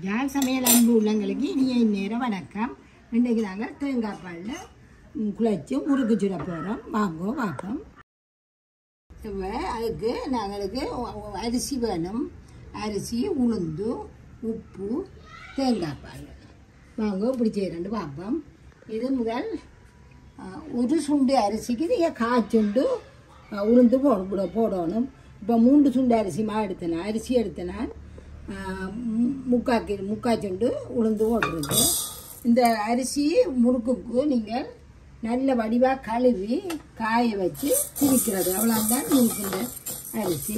யாழ் சமையல் அன்பு உள்ளங்களுக்கு இனிய நேரம் வணக்கம் இன்றைக்கு நாங்கள் தேங்காய் பாலில் ம், குழச்சி முறுக்கு சுட போகிறோம் வாங்கோ வாக்கம் இப்போ அதுக்கு நாங்களுக்கு ஒ- ஒ- அரிசி வேணும் அரிசி உளுந்து உப்பு தேங்காய் பால் வாங்க இப்படி செய்கிறேன் பார்ப்போம் இது முதல் ஆ, ஒரு சுண்டு அரிசிக்கு நீங்கள் காய்ச்சுண்டு ஆ, உளுந்து போட போட- போடணும் இப்போ மூன்று சுண்டு அரிசி மா எடுத்தேன் அரிசி எடுத்தேன் முக்கால் கிலோ முக்கால் சுண்டு உளுந்து போட்டுருக்கு இந்த அரிசி முறுக்குக்கு நீங்கள் நல்ல வடிவாக கழுவி காய வச்சு திரிக்கிறது அவ்வளோதான் முறுக்குங்க அரிசி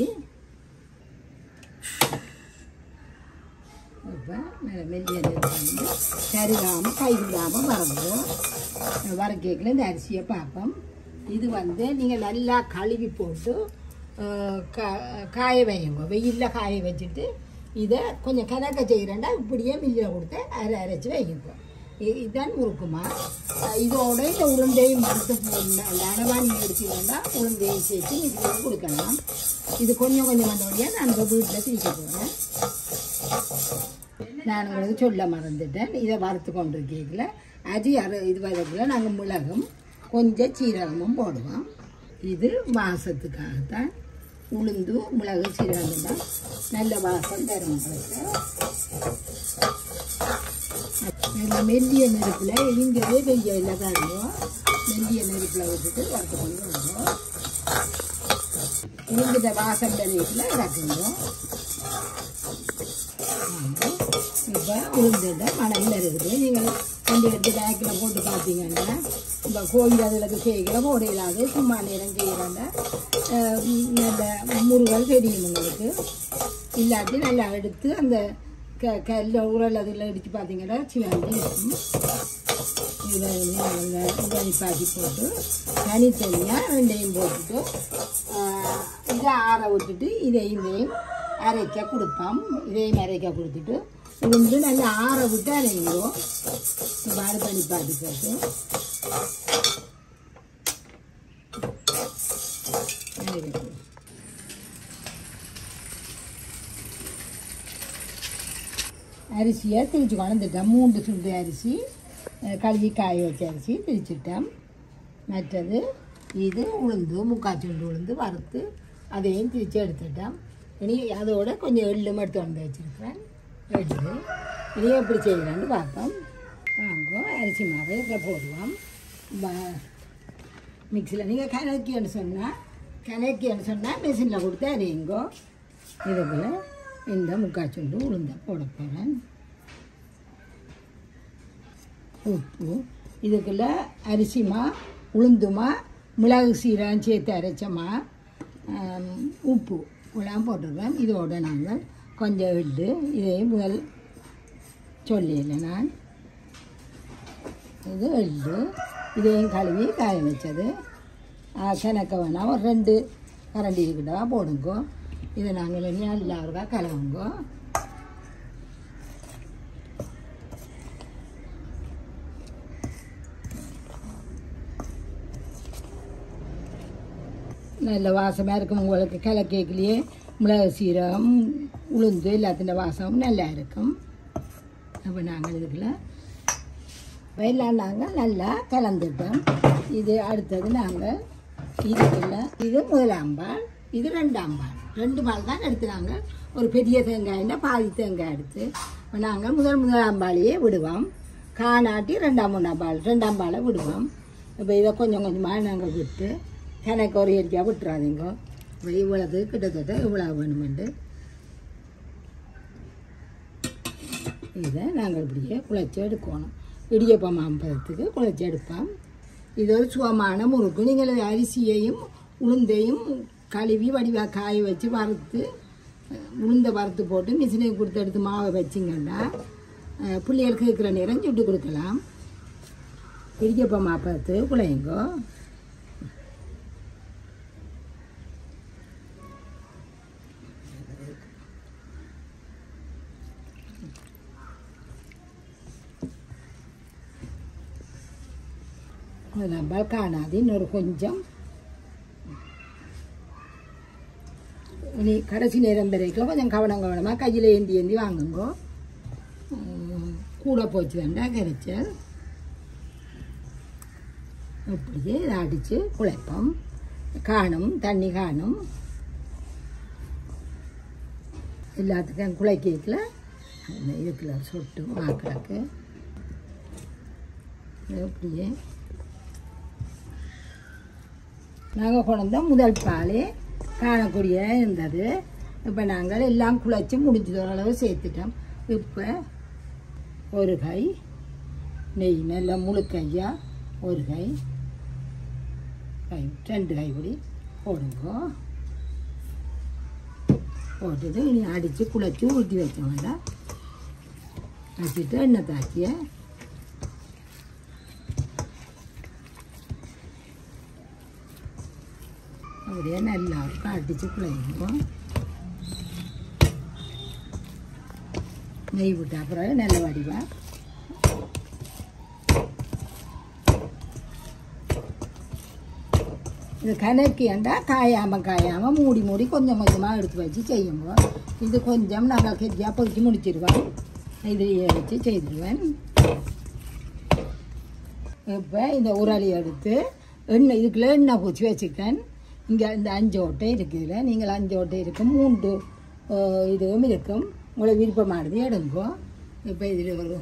இப்போ நல்ல மெல்லிய வந்து கருகாமல் கை விடாமல் வறங்கும் வறக்கேக்கில் இந்த அரிசியை பார்ப்போம் இது வந்து நீங்கள் நல்லா கழுவி போட்டு அஹ், கா- காய வைங்க வெயிலில் காய வச்சுட்டு இதை கொஞ்சம் கணக்க செய்கிறேன்டா இப்படியே மில்லில் கொடுத்து அரை அரைச்சி வைங்க இ- இதுதான் முறுக்குமா அஹ், இதோட இந்த உளுந்தையும் மறுத்து போடணும் அந்த அளவாக நீங்கள் எடுத்தீங்கன்னா உளுந்தையும் சேர்த்து மில்லில் கொடுக்கலாம் இது கொஞ்சம் கொஞ்சம் வந்தோடனே நான் இப்போ வீட்டில் திரிக்க போகிறேன் நான் உங்களுக்கு சொல்ல மறந்துட்டேன் இதை வறுத்து கொண்டு இருக்கீங்கள அரி அரை இது வதக்கில் நாங்கள் மிளகும் கொஞ்சம் சீரகமும் போடுவோம் இது வாசத்துக்காகத்தான் உளுந்து மிளகு சீரகம் தான் நல்ல வாசம் தரும் உங்களுக்கு நல்ல மெல்லிய நெருப்பில் இங்கவே வெய்ய இல்லை தருவோம் மெல்லிய நெருப்பில் விட்டுட்டு வறுத்து கொண்டு வருவோம் இங்கிட்ட வாசம் நெருப்பில் இறக்குவோம் இப்போ உளுந்துட்ட மணலில் இருக்குது நீங்கள் கொண்டு எடுத்து பேக்கில் போட்டு பார்த்தீங்கன்னா இப்போ கோயில் அதில் செய்கிற போடையிலாது சும்மா நேரம் செய்கிறாங்க நல்ல முருகல் தெரியும் உங்களுக்கு இல்லாட்டி நல்லா எடுத்து அந்த க கல்ல உரல் அதில் இடித்து பார்த்தீங்கன்னா சிவந்தி இருக்கும் இதை இதை நிப்பாட்டி போட்டு தனித்தனியாக ரெண்டையும் போட்டுட்டு ஆஹ், இதை ஆற விட்டுட்டு இதையும் இதையும் அரைக்க கொடுப்போம் இதையும் அரைக்க கொடுத்துட்டு உளுந்து நல்லா ஆற விட்டு அரைங்கிறோம் பாரு பண்ணி பாட்டி போட்டு அரைக்கணும். அரிசியை திரிச்சு கொண்டுட்டேன் மூன்று சுண்டு அரிசி அஹ், கழுவி காய வச்ச அரிசி திரிச்சிட்டேன் மற்றது இது உளுந்து முக்கால் சுண்டு உளுந்து வறுத்து அதையும் திரிச்சு எடுத்துட்டேன் இனி அதோட கொஞ்சம் எள்ளும் எடுத்து வந்து வச்சுருக்கிறேன் எள்ளு இனி எப்படி செய்யலான்னு பார்ப்போம் வாங்க அரிசி மாவை இதில் போடுவோம் ப- மிக்சியில் நீங்கள் கணக்கின்னு சொன்னால் கணக்கின்னு சொன்னால் மிஷினில் கொடுத்து அரையுங்கோ இதுக்குள்ள இந்த முக்கால் சுண்டு உளுந்த போட போகிறேன் உப்பு இதுக்குள்ள அரிசிமா உளுந்துமா மிளகு சீரகம் சேர்த்து அரைச்சமா ஆம், உப்பு எல்லாம் போட்டுருவேன் இதோட நாங்கள் கொஞ்சம் எள்ளு இதையும் முதல் சொல்லிடல நான் இது எள்ளு இதையும் கழுவி காய வச்சது ஆ, கிணக்க வேணாம் ஒரு ரெண்டு கரண்டி கிட்ட போடுங்கோ இதை நாங்கள் இனி நல்லா இருக்கா கலவுங்கோ நல்ல வாசமாக இருக்கும் உங்களுக்கு கிழக்கேக்கிலேயே மிளகு சீரகம் உளுந்து எல்லாத்தின் வாசமும் நல்லா இருக்கும் அப்போ நாங்கள் இதுக்குள்ள வெள்ளம் நாங்கள் நல்லா கலந்துட்டோம் இது அடுத்தது நாங்கள் இதுக்குள்ள இது முதலாம் பால் இது ரெண்டாம் பால் ரெண்டு பால் தான் எடுத்து நாங்கள் ஒரு பெரிய தேங்காயில் பாதி தேங்காய் எடுத்து இப்ப நாங்கள் முதல் முதலாம் பாலையே விடுவோம் காணாட்டி ரெண்டாம் மூணாம் பால் ரெண்டாம் பாலை விடுவோம் இப்போ இதை கொஞ்சம் கொஞ்சமாக நாங்கள் விட்டு கணக்கு ஒரு இயற்கையாக விட்டுறாதீங்க இப்போ இவ்வளவு கிட்டத்தட்ட இவ்வளோ வேணுமெண்டு இதை நாங்கள் இப்படியே குழச்சி எடுக்கணும் இடியப்பம் மாம்பழத்துக்கு குழச்சி எடுப்போம் இது ஒரு சுகமான முறுக்கு நீங்கள் அரிசியையும் உளுந்தையும் கழுவி வடிவாக காய வச்சு வறுத்து அஹ், உளுந்தை வறுத்து போட்டு மிஷினுக்கு கொடுத்து எடுத்து மாவை வச்சிங்கன்னா அஹ், பிள்ளைகளுக்கு இருக்கிற நேரம் சுட்டு கொடுக்கலாம் இடியப்பம் மாப்பழத்துக்கு குழையுங்கோ நம்ம காணாது இன்னொரு கொஞ்சம் இனி கடைசி நேரம் வரைக்கும் கொஞ்சம் கவனம் கவனமாக கையில் ஏந்தி ஏந்தி வாங்குங்கோ உம், கூட போச்சு வேண்டாம் கரைச்சல் இப்படி இதை அடித்து குழைப்போம் காணும் தண்ணி காணும் எல்லாத்துக்கும் குழைக்கல அந்த இதுக்குள்ள சொட்டு வாக்கிழக்கு இப்படியே நாங்கள் கொண்டு முதல் பால் காணக்கூடிய இருந்தது இப்போ நாங்கள் எல்லாம் குழைச்சி முடிஞ்சது அளவு சேர்த்துட்டோம் இப்போ ஒரு கை நெய் நல்லா முழு கையா ஒரு கை கை ரெண்டு கைப்பிடி போடுங்க போட்டுட்டு இனி அடித்து குழைச்சி ஊற்றி வைக்க வேண்டாம் வச்சுட்டு எண்ணெய் தாச்சியை அப்படியே நல்லா இருக்கும் அடித்து குழைக்கும் நெய் விட்ட அப்புறம் நல்ல வடிவா இது கணக்கு ஏண்டா காயாமல் காயாமல் மூடி மூடி கொஞ்சம் கொஞ்சமாக எடுத்து வச்சு செய்யுங்க இது கொஞ்சம் நாங்கள் கெட்டியாக பொறிச்சு முடிச்சிருவோம் இதிலேயே வச்சு செய்திருவேன் இப்போ இந்த உரளி எடுத்து எண்ணெய் இதுக்குள்ள எண்ணெய் பூச்சி வச்சுக்கேன் இங்கே இந்த அஞ்சு ஓட்டை இருக்குதுல நீங்கள் அஞ்சு ஓட்டை இருக்கும் மூன்று அஹ், இதுவும் இருக்கும் உங்களுக்கு விருப்பமானது எடுங்கோ இப்போ இதில் ஒரு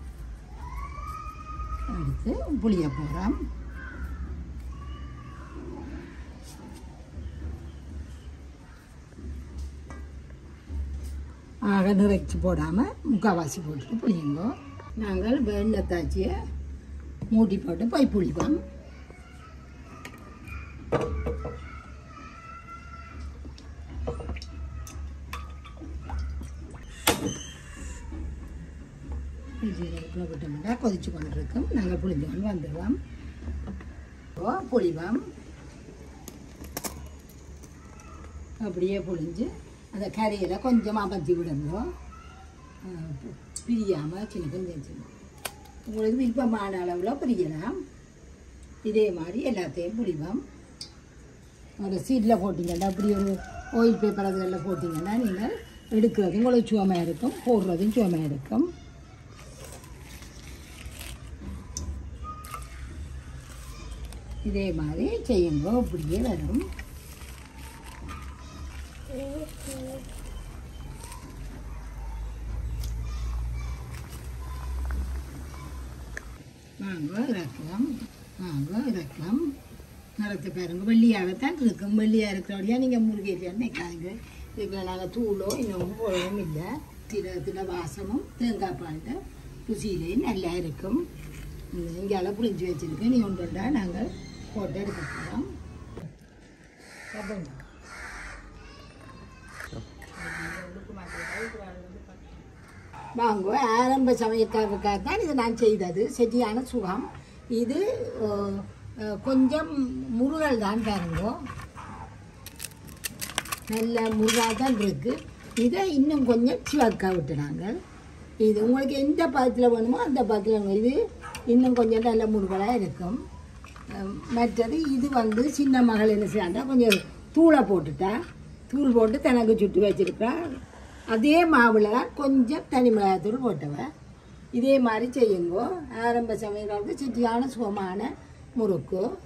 எடுத்து புளிய போகிறோம் ஆக நிறைச்சி போடாமல் முக்கால்வாசி போட்டுட்டு புளியுங்கோ நாங்கள் வெண்ணெய் தாச்சியை மூடி போட்டு போய் புளிப்போம் ஜீரகத்தில் விட்டோம்னா கொதிச்சு கொண்டு இருக்கும் நாங்கள் புளிஞ்சு கொண்டு வந்துடுவோம் இப்போ புளிவோம் அப்படியே புளிஞ்சு அந்த கரையில் கொஞ்சம் அமர்த்தி விடுங்க பிரியாமல் சின்ன கொஞ்சம் சின்ன உங்களுக்கு விருப்பமான அளவில் பிரிக்கலாம் இதே மாதிரி எல்லாத்தையும் புளிவோம் ஒரு சீட்டில் போட்டிங்கன்னா அப்படி ஒரு ஆயில் பேப்பர் அதில் போட்டிங்கன்னா நீங்கள் எடுக்கிறது உங்களுக்கு சுவமாக இருக்கும் போடுறதும் சுவமாக இருக்கும் இதே மாதிரி செய்யுங்க இப்படியே வரும் வாங்க இறக்கலாம் வாங்க இறக்கலாம் நிறத்தை பாருங்க வெள்ளியாகத்தான் இருக்கும் வெள்ளியாக இருக்கிறபடியா நீங்கள் முருகையில் நிற்காங்க இதுக்கு நாங்கள் தூளோ இன்னமும் போடவும் இல்லை தினத்தில் வாசமும் தேங்காய் பாலில் ருசியிலையும் நல்லா இருக்கும் இங்கே புளிஞ்சு வச்சுருக்கு நீ ஒன்றுண்டா நாங்கள் போட்டு எடுக்க போகிறோம் வாங்க ஆரம்ப சமயக்காரருக்காக தான் இது நான் செய்தது செட்டியான சுகம் இது அஹ், அஹ், கொஞ்சம் முருகல் தான் பாருங்க நல்ல முருகாக தான் இருக்கு இதை இன்னும் கொஞ்சம் சிவக்க விட்டுனாங்க இது உங்களுக்கு எந்த பதத்தில் வேணுமோ அந்த பதத்தில் வேணும். இது இன்னும் கொஞ்சம் நல்ல முருகலாக இருக்கும் அஹ், மற்றது இது வந்து சின்ன மகள் என்ன செய்யாண்டா கொஞ்சம் தூளை போட்டுட்டா தூள் போட்டு தனக்கு சுட்டு வச்சிருக்கா அதே மாவில் தான் கொஞ்சம் தனி மிளகாத்தூள் போட்டவ இதே மாதிரி செய்யுங்கோ ஆரம்ப சமையலுக்கு சிட்டியான சுகமான முறுக்கு